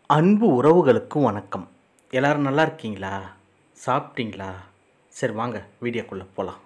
அன்பு உறவுகளுக்கு வணக்கம் எல்லாரும் நல்லா இருக்கீங்களா சாப்பிட்டீங்களா சரி வாங்க வீடியோக்குள்ளே போகலாம்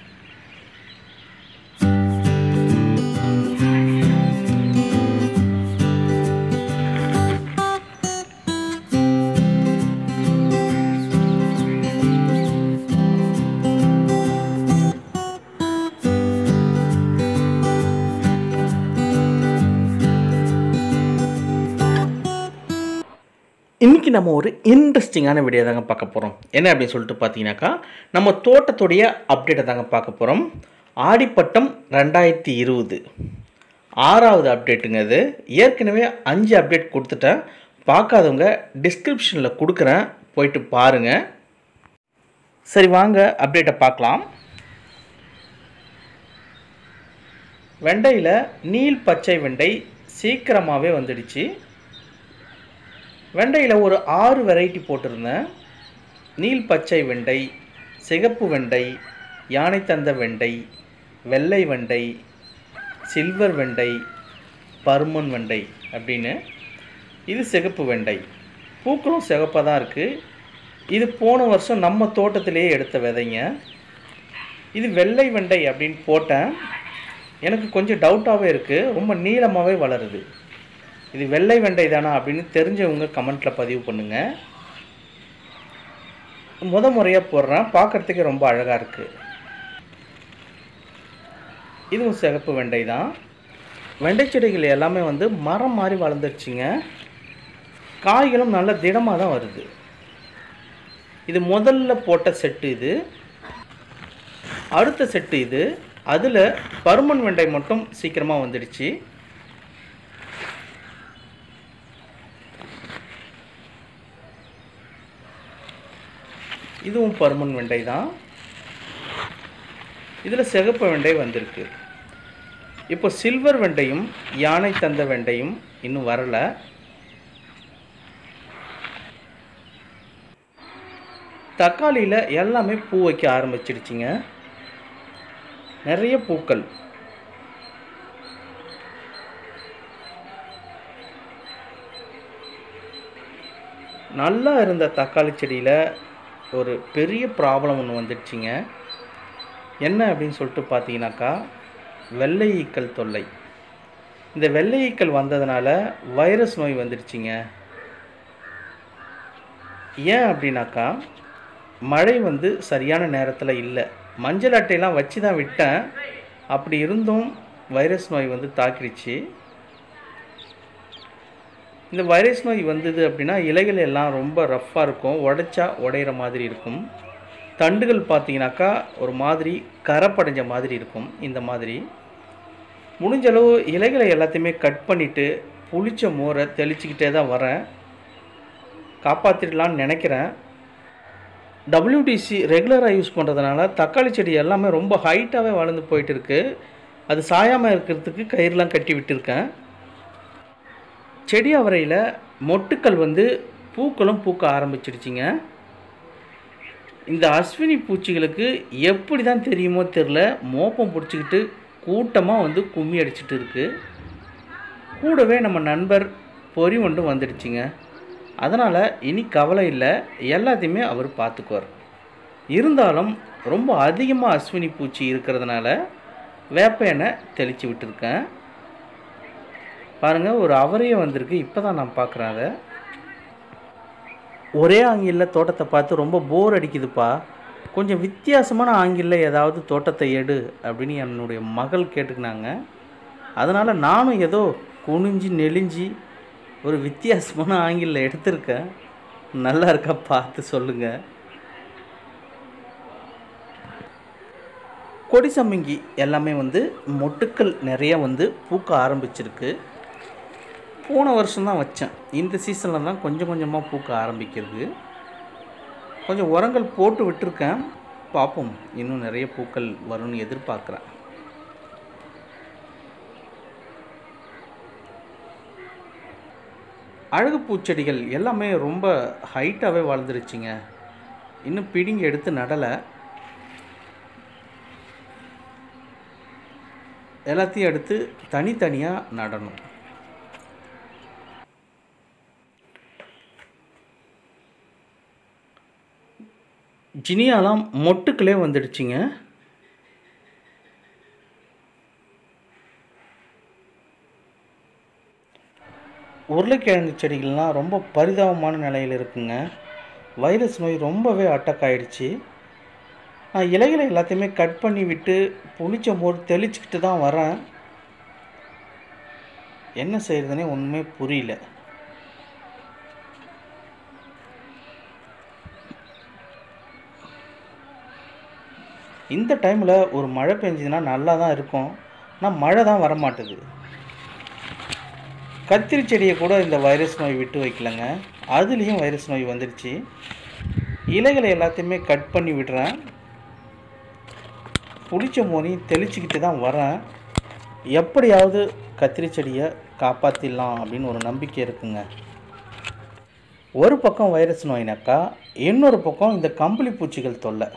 இன்றைக்கி நம்ம ஒரு இன்ட்ரெஸ்டிங்கான வீடியோ தாங்க பார்க்க போகிறோம் என்ன அப்படின்னு சொல்லிட்டு பார்த்தீங்கன்னாக்கா நம்ம தோட்டத்துடைய அப்டேட்டை தாங்க பார்க்க போகிறோம் ஆடிப்பட்டம் ரெண்டாயிரத்தி இருபது ஆறாவது அப்டேட்டுங்க அது ஏற்கனவே அஞ்சு அப்டேட் கொடுத்துட்டேன் பார்க்காதவங்க டிஸ்கிரிப்ஷனில் கொடுக்குறேன் போயிட்டு பாருங்கள் சரி வாங்க அப்டேட்டை பார்க்கலாம் வெண்டையில் நீல் பச்சை வெண்டை சீக்கிரமாகவே வந்துடுச்சு வெண்டையில் ஒரு ஆறு வெரைட்டி போட்டிருந்தேன் நீல் பச்சை வெண்டை சிகப்பு வெண்டை யானை தந்த வெண்டை வெள்ளை வெண்டை சில்வர் வெண்டை பருமன் வெண்டை அப்படின்னு இது சிகப்பு வெண்டை பூக்களும் சிகப்பாக தான் இருக்குது இது போன வருஷம் நம்ம தோட்டத்திலேயே எடுத்த விதைங்க இது வெள்ளை வெண்டை அப்படின்னு போட்டேன் எனக்கு கொஞ்சம் டவுட்டாகவே இருக்குது ரொம்ப நீளமாகவே வளருது இது வெள்ளை வெண்டை தானா அப்படின்னு தெரிஞ்சவங்க கமெண்ட்டில் பதிவு பண்ணுங்கள் முத முறையாக போடுறேன் பார்க்குறதுக்கே ரொம்ப அழகாக இருக்குது இதுவும் சிகப்பு வெண்டை தான் வெண்டை செடிகள் எல்லாமே வந்து மரம் மாதிரி வளர்ந்துருச்சுங்க காய்களும் நல்ல திடமாக தான் வருது இது முதல்ல போட்ட செட்டு இது அடுத்த செட்டு இது அதில் பருமன் வெண்டை மட்டும் சீக்கிரமாக வந்துடுச்சு இதுவும் பருமன் வெண்டை தான் இதில் சிகப்பு வெண்டை வந்திருக்கு இப்போ சில்வர் வெண்டையும் யானை தந்த வெண்டையும் இன்னும் வரலை தக்காளியில் எல்லாமே பூ வைக்க ஆரம்பிச்சிடுச்சிங்க நிறைய பூக்கள் நல்லா இருந்த தக்காளி செடியில் ஒரு பெரிய ப்ராப்ளம் ஒன்று வந்துடுச்சிங்க என்ன அப்படின்னு சொல்லிட்டு பார்த்தீங்கன்னாக்கா வெள்ளை ஈக்கள் தொல்லை இந்த வெள்ளை ஈக்கள் வந்ததுனால வைரஸ் நோய் வந்துடுச்சிங்க ஏன் அப்படின்னாக்கா மழை வந்து சரியான நேரத்தில் இல்லை மஞ்சள் அட்டையெல்லாம் வச்சு தான் விட்டேன் அப்படி இருந்தும் வைரஸ் நோய் வந்து தாக்கிடுச்சு இந்த வைரஸ் நோய் வந்தது அப்படின்னா இலைகள் எல்லாம் ரொம்ப ரஃப்பாக இருக்கும் உடைச்சா உடையிற மாதிரி இருக்கும் தண்டுகள் பார்த்தீங்கன்னாக்கா ஒரு மாதிரி கரப்படைஞ்ச மாதிரி இருக்கும் இந்த மாதிரி முடிஞ்சளவு இலைகளை எல்லாத்தையுமே கட் பண்ணிவிட்டு புளிச்ச மோரை தெளிச்சிக்கிட்டே தான் வரேன் காப்பாற்றிடலான்னு நினைக்கிறேன் டபிள்யூடிசி ரெகுலராக யூஸ் பண்ணுறதுனால தக்காளி செடி எல்லாமே ரொம்ப ஹைட்டாகவே வளர்ந்து போயிட்டு இருக்கு அது சாயாமல் இருக்கிறதுக்கு கயிறுலாம் கட்டி விட்டுருக்கேன் செடி அவரையில் மொட்டுக்கள் வந்து பூக்களும் பூக்க ஆரம்பிச்சிடுச்சிங்க இந்த அஸ்வினி பூச்சிகளுக்கு எப்படி தான் தெரியுமோ தெரில மோப்பம் பிடிச்சிக்கிட்டு கூட்டமாக வந்து கும்மி அடிச்சிட்டு இருக்கு கூடவே நம்ம நண்பர் பொறி ஒன்று வந்துடுச்சுங்க அதனால் இனி கவலை இல்லை எல்லாத்தையுமே அவர் பார்த்துக்குவார் இருந்தாலும் ரொம்ப அதிகமாக அஸ்வினி பூச்சி இருக்கிறதுனால வேப்ப எண்ணெய் தெளித்து விட்டுருக்கேன் பாருங்கள் ஒரு அவரையே வந்திருக்கு இப்போ தான் நான் பார்க்குறேன் அதை ஒரே ஆங்கிலில் தோட்டத்தை பார்த்து ரொம்ப போர் அடிக்குதுப்பா கொஞ்சம் வித்தியாசமான ஆங்கிலில் ஏதாவது தோட்டத்தை எடு அப்படின்னு என்னுடைய மகள் கேட்டுக்கினாங்க அதனால் நானும் ஏதோ குனிஞ்சு நெளிஞ்சு ஒரு வித்தியாசமான ஆங்கிலில் எடுத்திருக்கேன் நல்லா இருக்கா பார்த்து சொல்லுங்கள் கொடி சம்மங்கி எல்லாமே வந்து மொட்டுக்கள் நிறைய வந்து பூக்க ஆரம்பிச்சிருக்கு போன வருஷம்தான் வச்சேன் இந்த சீசனில் தான் கொஞ்சம் கொஞ்சமாக பூக்க ஆரம்பிக்கிறது கொஞ்சம் உரங்கள் போட்டு விட்டுருக்கேன் பார்ப்போம் இன்னும் நிறைய பூக்கள் வரும்னு எதிர்பார்க்குறேன் அழகு பூச்செடிகள் எல்லாமே ரொம்ப ஹைட்டாகவே வளர்ந்துருச்சுங்க இன்னும் பிடிங்கி எடுத்து நடலை எல்லாத்தையும் எடுத்து தனித்தனியாக நடணும் ஜினியாலாம் மொட்டுக்களே வந்துடுச்சுங்க உருளைக்கிழங்கு செடிகள்லாம் ரொம்ப பரிதாபமான நிலையில் இருக்குங்க வைரஸ் நோய் ரொம்பவே அட்டாக் ஆயிடுச்சு நான் இலைகளை எல்லாத்தையுமே கட் பண்ணி விட்டு புளிச்ச மோர் தெளிச்சுக்கிட்டு தான் வரேன் என்ன செய்கிறதுனே ஒன்றுமே புரியல இந்த டைமில் ஒரு மழை பெஞ்சதுன்னா நல்லா தான் இருக்கும் ஆனால் மழை தான் வரமாட்டுது கத்திரி செடியை கூட இந்த வைரஸ் நோய் விட்டு வைக்கலங்க அதுலேயும் வைரஸ் நோய் வந்துடுச்சு இலைகளை எல்லாத்தையுமே கட் பண்ணி விடுறேன் புளிச்ச மோனையும் தெளிச்சுக்கிட்டு தான் வரேன் எப்படியாவது கத்திரி செடியை காப்பாற்றிடலாம் அப்படின்னு ஒரு நம்பிக்கை இருக்குங்க ஒரு பக்கம் வைரஸ் நோய்னாக்கா இன்னொரு பக்கம் இந்த கம்பளி பூச்சிகள் தொல்லை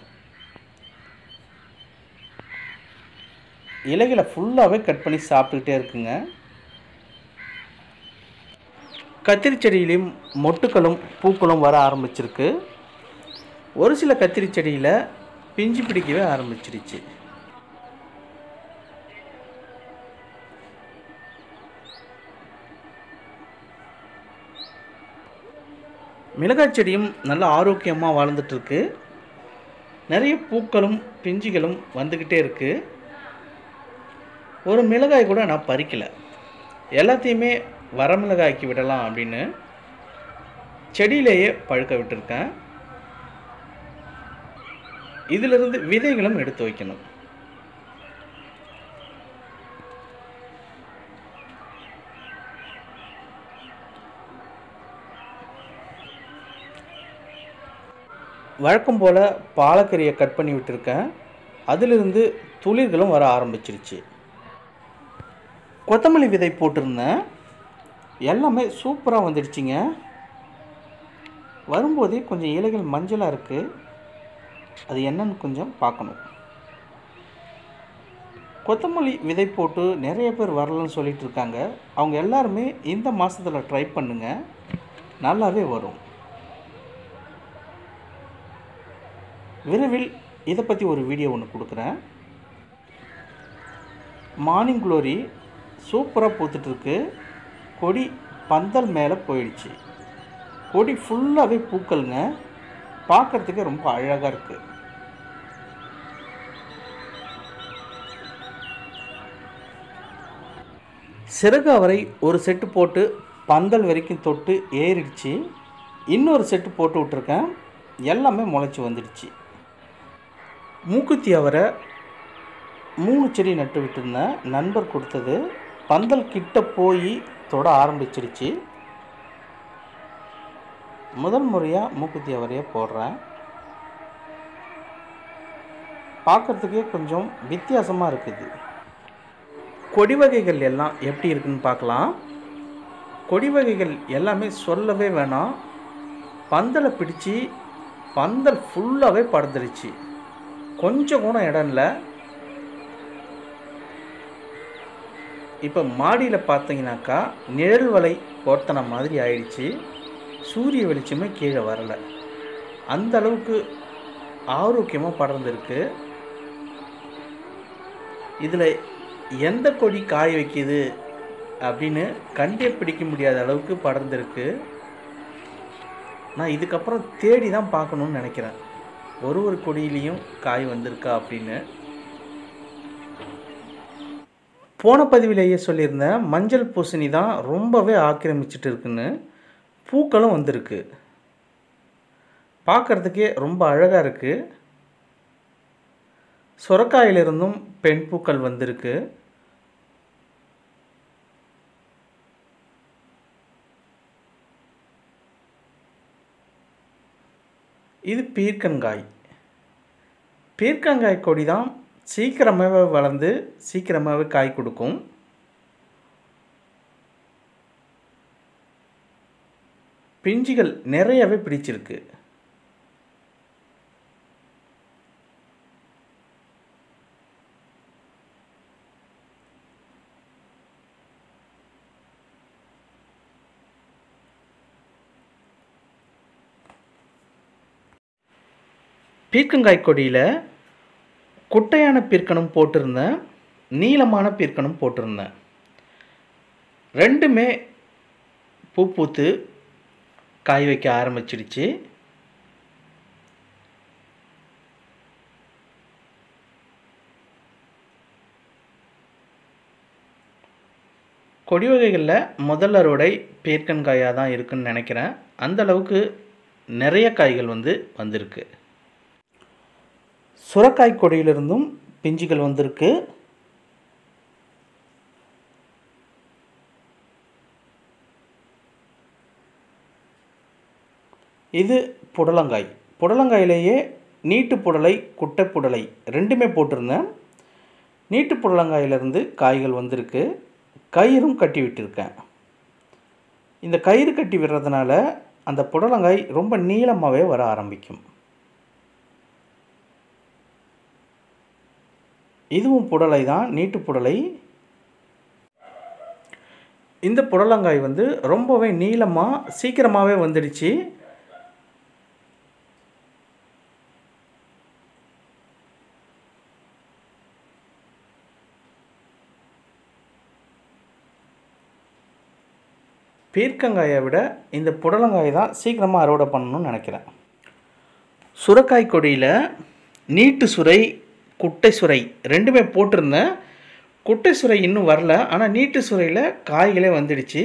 இலைகளை ஃபுல்லாகவே கட் பண்ணி சாப்பிட்டுக்கிட்டே இருக்குங்க கத்திரி செடியிலையும் மொட்டுக்களும் பூக்களும் வர ஆரம்பிச்சிருக்கு ஒரு சில கத்திரி செடியில் பிஞ்சு பிடிக்கவே ஆரம்பிச்சிருச்சு மிளகாய் செடியும் நல்ல ஆரோக்கியமாக வளர்ந்துட்டுருக்கு நிறைய பூக்களும் பிஞ்சுகளும் வந்துக்கிட்டே இருக்குது ஒரு மிளகாய் கூட நான் பறிக்கலை எல்லாத்தையுமே வரமிளகாய்க்கு விடலாம் அப்படின்னு செடியிலேயே பழுக்க விட்டுருக்கேன் இதிலிருந்து விதைகளும் எடுத்து வைக்கணும் வழக்கம் போல் பாலக்கறியை கட் பண்ணி விட்டுருக்கேன் அதிலிருந்து துளிர்களும் வர ஆரம்பிச்சிருச்சு கொத்தமல்லி விதை போட்டிருந்தேன் எல்லாமே சூப்பராக வந்துடுச்சிங்க வரும்போதே கொஞ்சம் இலைகள் மஞ்சளாக இருக்குது அது என்னன்னு கொஞ்சம் பார்க்கணும் கொத்தமல்லி விதை போட்டு நிறைய பேர் வரலன்னு சொல்லிட்டு இருக்காங்க அவங்க எல்லாருமே இந்த மாதத்தில் ட்ரை பண்ணுங்க நல்லாவே வரும் விரைவில் இதை பற்றி ஒரு வீடியோ ஒன்று கொடுக்குறேன் மார்னிங் க்ளோரி சூப்பராக பூத்துட்ருக்கு கொடி பந்தல் மேலே போயிடுச்சு கொடி ஃபுல்லாகவே பூக்கள்ங்க பார்க்குறதுக்கு ரொம்ப அழகாக இருக்குது சிறகு அவரை ஒரு செட்டு போட்டு பந்தல் வரைக்கும் தொட்டு ஏறிடுச்சு இன்னொரு செட்டு போட்டு விட்ருக்கேன் எல்லாமே முளைச்சி வந்துடுச்சு மூக்குத்தி அவரை மூணு செடி நட்டு விட்டுருந்தேன் நண்பர் கொடுத்தது பந்தல் கிட்ட போய் தொட ஆரம்பிச்சிடுச்சு முதல் முறையாக மூக்குத்தி அவரையை போடுறேன் பார்க்குறதுக்கே கொஞ்சம் வித்தியாசமாக இருக்குது கொடி வகைகள் எல்லாம் எப்படி இருக்குன்னு பார்க்கலாம் கொடி வகைகள் எல்லாமே சொல்லவே வேணாம் பந்தலை பிடிச்சி பந்தல் ஃபுல்லாகவே படர்ந்துடுச்சு கொஞ்சம் கூட இடம் இல்லை இப்போ மாடியில் பார்த்தீங்கன்னாக்கா நிழல் வலை போர்த்தன மாதிரி ஆயிடுச்சு சூரிய வெளிச்சமே கீழே வரலை அந்த அளவுக்கு ஆரோக்கியமாக படர்ந்துருக்கு இதில் எந்த கொடி காய வைக்கிது அப்படின்னு கண்டே பிடிக்க முடியாத அளவுக்கு படர்ந்துருக்கு நான் இதுக்கப்புறம் தேடி தான் பார்க்கணுன்னு நினைக்கிறேன் ஒரு ஒரு கொடியிலையும் காய் வந்திருக்கா அப்படின்னு போன பதிவிலேயே சொல்லியிருந்தேன் மஞ்சள் பூசணி தான் ரொம்பவே ஆக்கிரமிச்சிட்டு இருக்குன்னு பூக்களும் வந்திருக்கு பார்க்குறதுக்கே ரொம்ப அழகாக இருக்குது சுரக்காயிலிருந்தும் பெண் பூக்கள் வந்திருக்கு இது பீர்க்கங்காய் பீர்க்கங்காய் கொடி தான் சீக்கிரமாகவே வளர்ந்து சீக்கிரமாகவே காய் கொடுக்கும் பிஞ்சுகள் நிறையவே பிடிச்சிருக்கு பீர்க்கங்காய் கொடியில் குட்டையான பீர்க்கணும் போட்டிருந்தேன் நீளமான பீர்க்கணும் போட்டிருந்தேன் ரெண்டுமே பூ பூத்து காய் வைக்க ஆரம்பிச்சிடுச்சு கொடி வகைகளில் முதல் அறுவடை பீர்க்கன்காயாக தான் இருக்குன்னு நினைக்கிறேன் அந்த அளவுக்கு நிறைய காய்கள் வந்து வந்திருக்கு சுரக்காய் கொடியிலிருந்தும் பிஞ்சுகள் வந்திருக்கு இது புடலங்காய் புடலங்காயிலேயே நீட்டு புடலை குட்டை புடலை ரெண்டுமே போட்டிருந்தேன் நீட்டு புடலங்காயிலிருந்து காய்கள் வந்திருக்கு கயிறும் கட்டி விட்டிருக்கேன் இந்த கயிறு கட்டி விடுறதுனால அந்த புடலங்காய் ரொம்ப நீளமாகவே வர ஆரம்பிக்கும் இதுவும் புடலை தான் நீட்டு புடலை இந்த புடலங்காய் வந்து ரொம்பவே நீளமாக சீக்கிரமாகவே வந்துடுச்சு பீர்க்கங்காயை விட இந்த புடலங்காய் தான் சீக்கிரமாக அறுவடை பண்ணணும்னு நினைக்கிறேன் சுரக்காய் கொடியில் நீட்டு சுரை குட்டை சுரை ரெண்டுமே போட்டிருந்தேன் குட்டை சுரை இன்னும் வரல ஆனால் நீட்டு சுரையில் காய்களே வந்துடுச்சு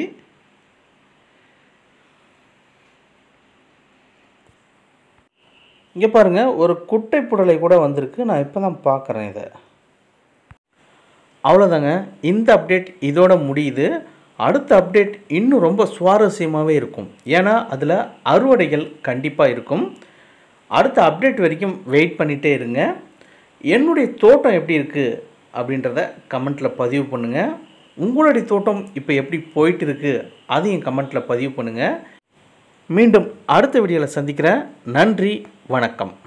இங்கே பாருங்கள் ஒரு குட்டை புடலை கூட வந்திருக்கு நான் இப்போ தான் பார்க்குறேன் இதை அவ்வளோதாங்க இந்த அப்டேட் இதோட முடியுது அடுத்த அப்டேட் இன்னும் ரொம்ப சுவாரஸ்யமாகவே இருக்கும் ஏன்னா அதில் அறுவடைகள் கண்டிப்பாக இருக்கும் அடுத்த அப்டேட் வரைக்கும் வெயிட் பண்ணிகிட்டே இருங்க என்னுடைய தோட்டம் எப்படி இருக்குது அப்படின்றத கமெண்ட்டில் பதிவு பண்ணுங்கள் உங்களுடைய தோட்டம் இப்போ எப்படி போயிட்டு இருக்குது அதையும் கமெண்ட்டில் பதிவு பண்ணுங்கள் மீண்டும் அடுத்த வீடியோவில் சந்திக்கிறேன் நன்றி வணக்கம்